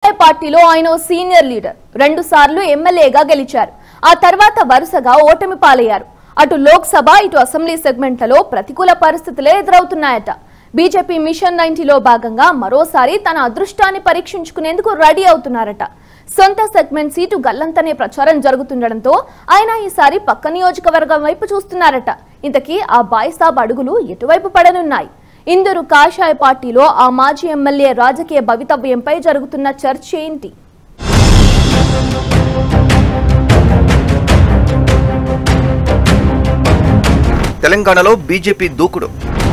కాషాయ పార్టీలో ఆయన ఓ సీనియర్ లీడర్ రెండు సార్లు ఎమ్మెల్యేగా గెలిచారు ఆ తర్వాత వరుసగా ఓటమి పాలయ్యారు అటు లోక్సభ ఇటు అసెంబ్లీ సెగ్మెంట్లలో ప్రతికూల పరిస్థితులే ఎదురవుతున్నాయట బీజేపీ మిషన్ నైన్టీలో భాగంగా మరోసారి తన అదృష్టాన్ని పరీక్షించుకునేందుకు రెడీ అవుతున్నారట సొంత సెగ్మెంట్ సీటు గల్లంతనే ప్రచారం జరుగుతుండటంతో ఆయన ఈసారి పక్క నియోజకవర్గం వైపు చూస్తున్నారట ఇంతకీ ఆ బాయిసాబ్ అడుగులు ఎటువైపు పడనున్నాయి ఇందూరు కాషాయ పార్టీలో ఆ మాజీ ఎమ్మెల్యే రాజకీయ భవితవ్యంపై జరుగుతున్న చర్చ ఏంటి తెలంగాణలో బీజేపీ దూకుడు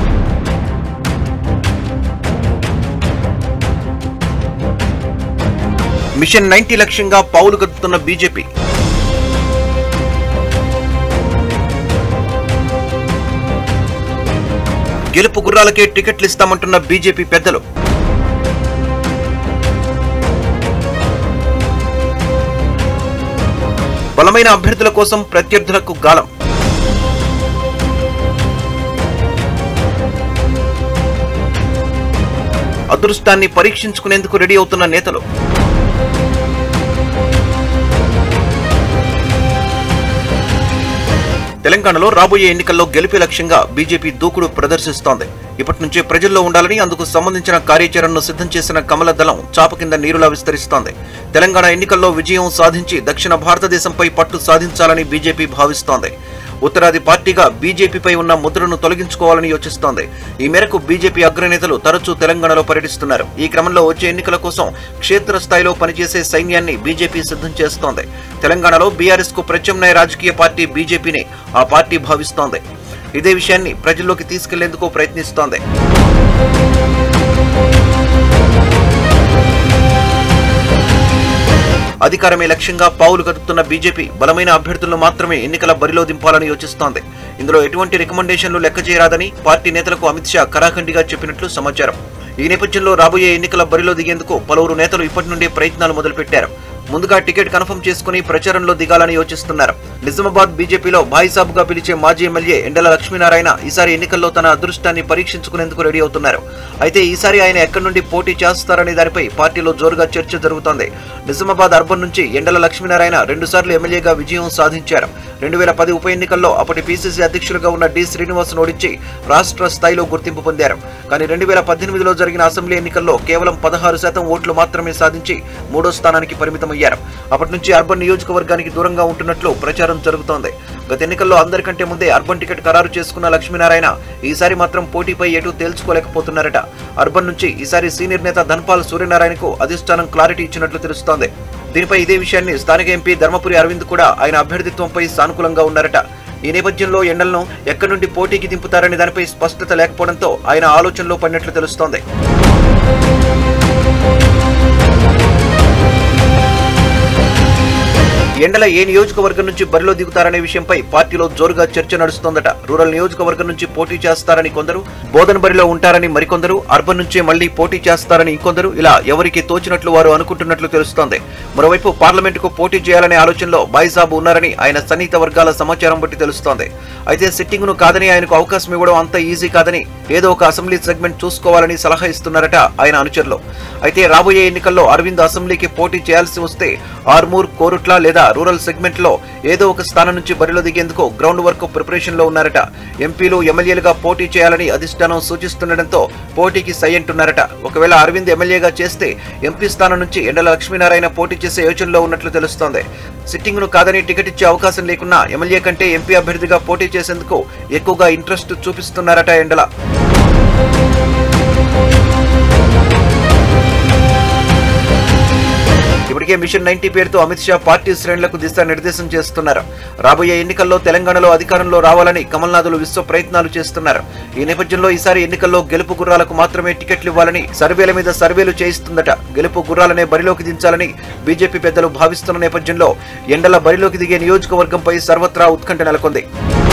మిషన్ నైన్టీ లక్ష్యంగా పావులు కదుపుతున్న బీజేపీ గెలుపు గుర్రాలకే టికెట్లు ఇస్తామంటున్న బీజేపీ పెద్దలు బలమైన అభ్యర్థుల కోసం ప్రత్యర్థులకు గాలం అదృష్టాన్ని పరీక్షించుకునేందుకు రెడీ అవుతున్న నేతలు తెలంగాణలో రాబోయే ఎన్నికల్లో గెలిపే లక్ష్యంగా బీజేపీ దూకుడు ప్రదర్శిస్తోంది ఇప్పటి నుంచే ప్రజల్లో ఉండాలని అందుకు సంబంధించిన కార్యాచరణను సిద్ధం చేసిన కమల దళం చాప కింద నీరులా విస్తరిస్తోంది తెలంగాణ ఎన్నికల్లో విజయం సాధించి దక్షిణ భారతదేశంపై పట్టు సాధించాలని బీజేపీ భావిస్తోంది ఉత్తరాది పార్టీగా బీజేపీపై ఉన్న ముద్రను తొలగించుకోవాలని యోచిస్తోంది ఈ మేరకు బీజేపీ అగ్రనేతలు తరచూ తెలంగాణలో పర్యటిస్తున్నారు ఈ క్రమంలో వచ్చే ఎన్నికల కోసం క్షేత్రస్థాయిలో పనిచేసే సైన్యాన్ని బీజేపీ సిద్ధం చేస్తోంది తెలంగాణలో బీఆర్ఎస్ కు ప్రత్యామ్నాయ రాజకీయ పార్టీ బీజేపీని ఆ పార్టీ భావిస్తోంది ఇదే విషయాన్ని ప్రజల్లోకి తీసుకెళ్లేందుకు ప్రయత్నిస్తోంది అధికారమే లక్ష్యంగా పావులు కదుపుతున్న బీజేపీ బలమైన అభ్యర్థులను మాత్రమే ఎన్నికల బరిలో దింపాలని యోచిస్తోంది ఇందులో ఎటువంటి రికమెండేషన్లు లెక్క చేయరాదని పార్టీ నేతలకు అమిత్ షా కరాఖండిగా చెప్పినట్లు సమాచారం ఈ నేపథ్యంలో రాబోయే ఎన్నికల బరిలో దిగేందుకు పలువురు నేతలు ఇప్పటి నుండే ప్రయత్నాలు మొదలుపెట్టారు ముందుగా టికెట్ కన్ఫర్మ్ చేసుకుని ప్రచారంలో దిగాలని యోచిస్తున్నారు నిజామాబాద్ బీజేపీలో భాయిసాబుగా పిలిచే మాజీ ఎమ్మెల్యే ఎండల లక్ష్మీనారాయణ ఈసారి ఎన్నికల్లో తన అదృష్టాన్ని పరీక్షించుకునేందుకు రెడీ అవుతున్నారు అయితే ఈసారి ఆయన ఎక్కడి నుండి పోటీ చేస్తారనే దానిపై పార్టీలో జోరుగా చర్చ జరుగుతోంది నిజామాబాద్ అర్బన్ నుంచి ఎండల లక్ష్మీనారాయణ రెండుసార్లు ఎమ్మెల్యేగా విజయం సాధించారు రెండు వేల పది ఉప ఎన్నికల్లో అప్పటి పీసీసీ అధ్యక్షులుగా ఉన్న డి శ్రీనివాస్ ఓడించి రాష్ట్ర స్థాయిలో గుర్తింపు పొందారు కానీ రెండు వేల పద్దెనిమిదిలో జరిగిన అసెంబ్లీ ఎన్నికల్లో కేవలం పదహారు శాతం ఓట్లు మాత్రమే సాధించి మూడో స్థానానికి పరిమితమయ్యారు అప్పటి నుంచి అర్బన్ నియోజకవర్గానికి దూరంగా ఉంటున్నట్లు ప్రచారం జరుగుతోంది గత ఎన్నికల్లో అందరికంటే ముందే అర్బన్ టికెట్ ఖరారు చేసుకున్న లక్ష్మీనారాయణ ఈసారి మాత్రం పోటీపై ఎటు తేల్చుకోలేకపోతున్నారట అర్బన్ నుంచి ఈసారి సీనియర్ నేత ధన్పాల్ సూర్యనారాయణకు అధిష్టానం క్లారిటీ ఇచ్చినట్లు తెలుస్తోంది దీనిపై ఇదే విషయాన్ని స్థానిక ఎంపీ ధర్మపురి అరవింద్ కూడా ఆయన అభ్యర్థిత్వంపై సానుకూలంగా ఉన్నారట ఈ నేపథ్యంలో ఎండలను ఎక్కడి నుండి పోటీకి దింపుతారనే దానిపై స్పష్టత లేకపోవడంతో ఆయన ఆలోచనలో పడినట్లు తెలుస్తోంది ఎండల ఏ నియోజకవర్గం నుంచి బరిలో దిగుతారనే విషయంపై పార్టీలో జోరుగా చర్చ నడుస్తోందట రూరల్ నియోజకవర్గం నుంచి పోటీ చేస్తారని కొందరు బోధన బరిలో ఉంటారని మరికొందరు అర్బన్ నుంచే మళ్లీ పోటీ చేస్తారని ఇంకొందరు ఇలా ఎవరికి తోచినట్లు వారు అనుకుంటున్నట్లు తెలుస్తోంది మరోవైపు పార్లమెంటుకు పోటీ చేయాలనే ఆలోచనలో బాయిసాబు ఉన్నారని ఆయన సన్నిహిత వర్గాల సమాచారం బట్టి తెలుస్తోంది అయితే సిట్టింగ్ ను కాదని ఆయనకు అవకాశం ఇవ్వడం అంత ఈజీ కాదని ఏదో ఒక అసెంబ్లీ సెగ్మెంట్ చూసుకోవాలని సలహా ఇస్తున్నారట ఆయన అనుచరులు అయితే రాబోయే ఎన్నికల్లో అరవింద్ అసెంబ్లీకి పోటీ చేయాల్సి వస్తే ఆర్మూర్ కోరుట్ల లేదా రూరల్ సెగ్మెంట్ లో ఏదో ఒక స్థానం నుంచి బరిలో దిగేందుకు గ్రౌండ్ వర్క్ ప్రిపరేషన్ లో ఉన్నారట ఎంపీలు ఎమ్మెల్యేలుగా పోటీ చేయాలని అధిష్టానం సూచిస్తుండటంతో పోటీకి సై అంటున్నారట ఒకవేళ అరవింద్ ఎమ్మెల్యేగా చేస్తే ఎంపీ స్థానం నుంచి ఎండల లక్ష్మీనారాయణ పోటీ చేసే యోచనలో ఉన్నట్లు తెలుస్తోంది సిట్టింగ్ ను కాదని టికెట్ ఇచ్చే అవకాశం లేకున్నా ఎమ్మెల్యే కంటే ఎంపీ అభ్యర్థిగా పోటీ చేసేందుకు ఎక్కువగా ఇంట్రెస్ట్ చూపిస్తున్నారట ఎండల ఇప్పటికే మిషన్ నైన్టీ పేరుతో అమిత్ షా పార్టీ శ్రేణులకు దిశానిర్దేశం చేస్తున్నారు రాబోయే ఎన్నికల్లో తెలంగాణలో అధికారంలో రావాలని కమల్నాథులు విశ్వ ప్రయత్నాలు చేస్తున్నారు ఈ నేపథ్యంలో ఈసారి ఎన్నికల్లో గెలుపు గుర్రాలకు మాత్రమే టికెట్లు ఇవ్వాలని సర్వేల మీద సర్వేలు చేయిస్తుందట గెలుపు గుర్రాలనే బరిలోకి దించాలని బీజేపీ పెద్దలు భావిస్తున్న నేపథ్యంలో ఎండల బరిలోకి దిగే నియోజకవర్గంపై సర్వత్రా ఉత్కంఠ నెలకొంది